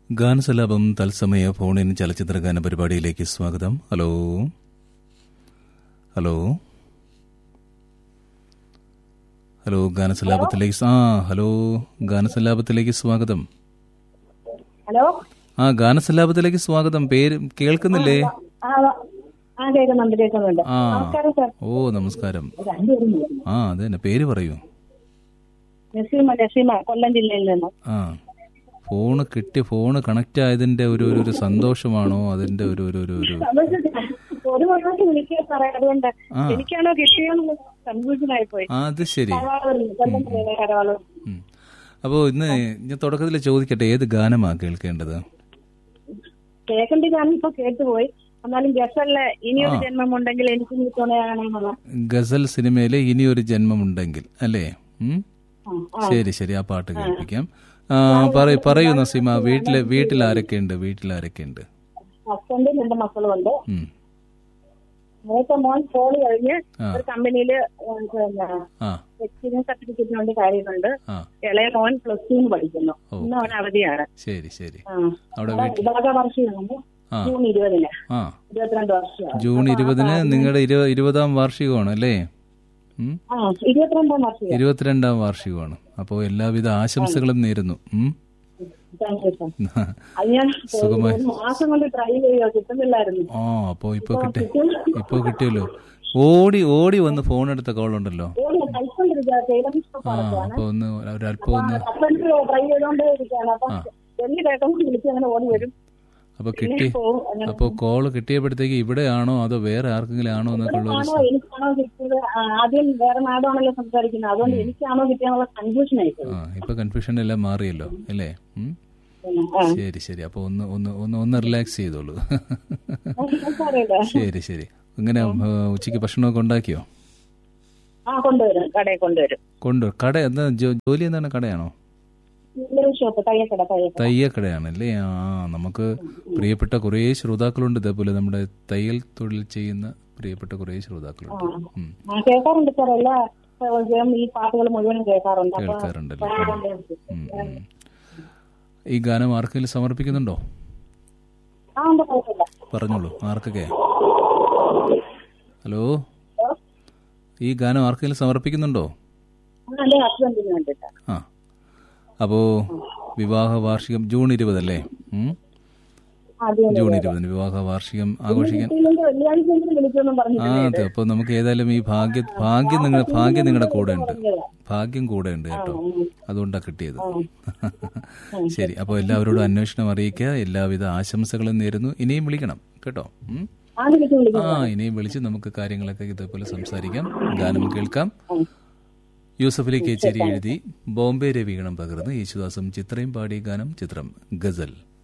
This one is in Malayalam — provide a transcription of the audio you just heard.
ഗാനസലാപം തത്സമയ ഫോണിൻ ചലച്ചിത്ര ഗാന പരിപാടിയിലേക്ക് സ്വാഗതം ഹലോ ഹലോ ഹലോ ഗാനസലാപത്തിലേക്ക് ആ ഹലോ ഗാനസലാപത്തിലേക്ക് സ്വാഗതം ഹലോ ആ ഗാനസലാപത്തിലേക്ക് സ്വാഗതം പേര് കേൾക്കുന്നില്ലേ ആ ആ കേൾക്കുന്നുണ്ട് കേൾക്കുന്നുണ്ട് ആ നമസ്കാരം സാർ ഓ നമസ്കാരം രണ്ടുപേരും വിളിക്കുന്നു. ആ അത് തന്നെ പേര് പറയൂ നസീമ നസീമ കൊല്ലം ജില്ലയിൽ നിന്ന് ആ ഫോണ് കിട്ടി ഫോണ് കണക്റ്റ് ആയതിന്റെ ഒരു ഒരു- ഒരു സന്തോഷമാണോ അതിന്റെ ഒരു ഒരു ഒരു ഒരു ഒരു പ്രാവശ്യം വിളിക്കുക സാറേ അതുകൊണ്ട് ആ. എനിക്കാണോ കിട്ടിയോന്ന് കൺഫ്യൂഷൻ ആയിപ്പോയി ആ, അത് ശരി കരവാളൂരിൽ, കൊല്ലം ജില്ലയിലെ കരവാളൂർ ഉം. അപ്പോ ഇന്ന് ഞാൻ തുടക്കത്തിൽ ചോദിക്കട്ടെ ഏത് ഗാനമാ കേൾക്കേണ്ടത് കേൾക്കേണ്ട ഞാൻ ഇപ്പൊ കേട്ടുപോയി എന്നാലും ഗസലിലെ ഇനിയൊരു ജന്മം ഉണ്ടെങ്കിൽ എനിക്ക് നീ തുണയാണെന്നുള്ള ഗസൽ സിനിമയിലെ ഇനിയൊരു ജന്മമുണ്ടെങ്കിൽ അല്ലേ ഉം? ആ, ശരി ശരി ആ പാട്ട് കേൾപ്പിക്കാം ആ, പറയൂ പറയൂ നസീമ വീട്ടിലെ വീട്ടിൽ ആരൊക്കെയുണ്ട് വീട്ടിൽ ആരൊക്കെയുണ്ട് ഹസ്ബൻഡും രണ്ട് മക്കളും ഉണ്ട് ഉം. മൂത്ത മോൻ പോളി കഴിഞ്ഞ് ആ. ഒരു കമ്പനിയില് പിന്നെ ആ എക്സ്പീരിയൻസ് സർട്ടിഫിക്കറ്റിന് വേണ്ടി കാര്യമുണ്ട് ആ ഇളയ മോൻ പ്ലസ് ടു പഠിക്കുന്നു ഓ. ഇന്ന് അവൻ അവധിയാണ് ശരി ശരി ആ. അവിടെ അവിടെ വീട്ടിൽ വിഭാഗ വർഷമാണ് ആ ജൂൺ ഇരുപതിന് ആ ഇരുപത്തിരണ്ട് വർഷമാണ് ജൂൺ ഇരുപതിന് നിങ്ങളുടെ ഇരു- ഇരുപതാം വാർഷികമാണ് അല്ലേ ഉം? ആ ഇരുപത്തിരണ്ടാം വർഷം ഇരുപത്തിരണ്ടാം വാർഷികമാണ് അപ്പോൾ എല്ലാവിധ ആശംസകളും നേരുന്നു ഉം? താങ്ക് യു സാർ അത് ഞാൻ സുഖമായി. ഒരു മാസം കൊണ്ട് ട്രൈ ചെയ്യുക കിട്ടുന്നില്ലായിരുന്നു ആ അപ്പോ ഇപ്പൊ കിട്ടി ഇപ്പൊ കിട്ടിയല്ലോ ഓടി ഓടി വന്ന് ഫോൺ എടുത്ത കോൾ ഉണ്ടല്ലോ കഴിച്ചോണ്ടിരിക്കുക ആ അപ്പൊ ഒന്ന് ഒരല്പം ഒന്ന് ഹസ്ബൻഡ് ട്രൈ ചെയ്തോണ്ടേ ഇരിക്കുകയാണ് അപ്പൊ വലിയ കേൾക്കുമ്പോൾ വിളിച്ച് അങ്ങനെ ഓടി വരും അപ്പൊ കിട്ടി പോവും അങ്ങനെ അപ്പൊ കോള് കിട്ടിയപ്പോഴത്തേക്ക് ഇവിടെയാണോ അതോ വേറെ ആർക്കെങ്കിലും ആണോ എന്നൊക്കെ ഉള്ള ഒരു ആണോ എനിക്കാണോ കിട്ടിയത് ആ, ആദ്യം വേറെ നാടാണല്ലോ സംസാരിക്കുന്നത് അതുകൊണ്ട് എനിക്കാണോ കിട്ടിയാന്നുള്ള കൺഫ്യൂഷൻ ആയിപ്പോയി ആ ഇപ്പൊ കൺഫ്യൂഷൻ എല്ലാം മാറിയല്ലോ അല്ലേ ഉം? ആ. ശരി ശരി അപ്പൊ ഒന്ന് ഒന്ന് ഒന്ന് ഒന്ന് റിലാക്സ് ചെയ്തോളൂ സാരമില്ല. ശരി ശരി ഇങ്ങനെ ആ, ഉച്ചയ്ക്ക് ഭക്ഷണമൊക്കെ ഉണ്ടാക്കിയോ ആ കൊണ്ടുവരും കടയിൽ കൊണ്ടുവരും കൊണ്ട് കട എന്താ ജോ- ജോലി എന്താണ് കടയാണോ ഒരു ഷോപ്പ് തയ്യക്കട തയ്യക്കട തയ്യക്കടയാണല്ലേ ആ നമുക്ക് പ്രിയപ്പെട്ട കുറേ ശ്രോതാക്കളുണ്ട് ഇതേപോലെ നമ്മുടെ തയ്യൽ തൊഴിൽ ചെയ്യുന്ന പ്രിയപ്പെട്ട കുറേ ശ്രോതാക്കളുണ്ട് ഉം. ആ കേൾക്കാറുണ്ട് സാർ എല്ലാ ദിവസവും ഈ പാട്ടുകൾ മുഴുവനും കേൾക്കാറുണ്ട് അപ്പൊ കേൾക്കാറുണ്ടല്ലോ ഉം, ഉം. ഈ ഗാനം ആർക്കെങ്കിലും സമർപ്പിക്കുന്നുണ്ടോ ആ ഉണ്ട് കുഴപ്പമില്ല പറഞ്ഞോളൂ ആർക്കൊക്കെ ഹലോ ഈ ഗാനം ആർക്കെങ്കിലും സമർപ്പിക്കുന്നുണ്ടോ ആ, എന്റെ ഹസ്ബൻഡിന് വേണ്ടിട്ട് ആ അപ്പോ വിവാഹ വാർഷികം ജൂൺ ഇരുപതല്ലേ ഉം? ആദ്യം ജൂൺ ഇരുപതിന് വിവാഹ വാർഷികം ആഘോഷിക്കാൻ കിട്ടിയില്ലെങ്കിൽ വെള്ളിയാഴ്ച എങ്കിലും വിളിക്കുമെന്നും പറഞ്ഞു ആ അതെ അപ്പൊ നമുക്ക് ഏതായാലും ഈ ഭാഗ്യ ഭാഗ്യം നിങ്ങളുടെ ഭാഗ്യം നിങ്ങളുടെ കൂടെ ഉണ്ട് ഭാഗ്യം കൂടെ ഉണ്ട് കേട്ടോ അതുകൊണ്ടാ കിട്ടിയത് ശരി അപ്പോൾ എല്ലാവരോടും അന്വേഷണം അറിയിക്കുക എല്ലാവിധ ആശംസകളും നേരുന്നു ഇനിയും വിളിക്കണം കേട്ടോ ഉം? ആ വിളിക്കും വിളിക്കും ആ ഇനിയും വിളിച്ച് നമുക്ക് കാര്യങ്ങളൊക്കെ ഇതേപോലെ സംസാരിക്കാം ഗാനം കേൾക്കാം യൂസഫലി കേച്ചേരി എഴുതി ബോംബെ രവീണം പകർന്ന് യേശുദാസും ചിത്രയും പാടിയ ഗാനം ചിത്രം ഗസൽ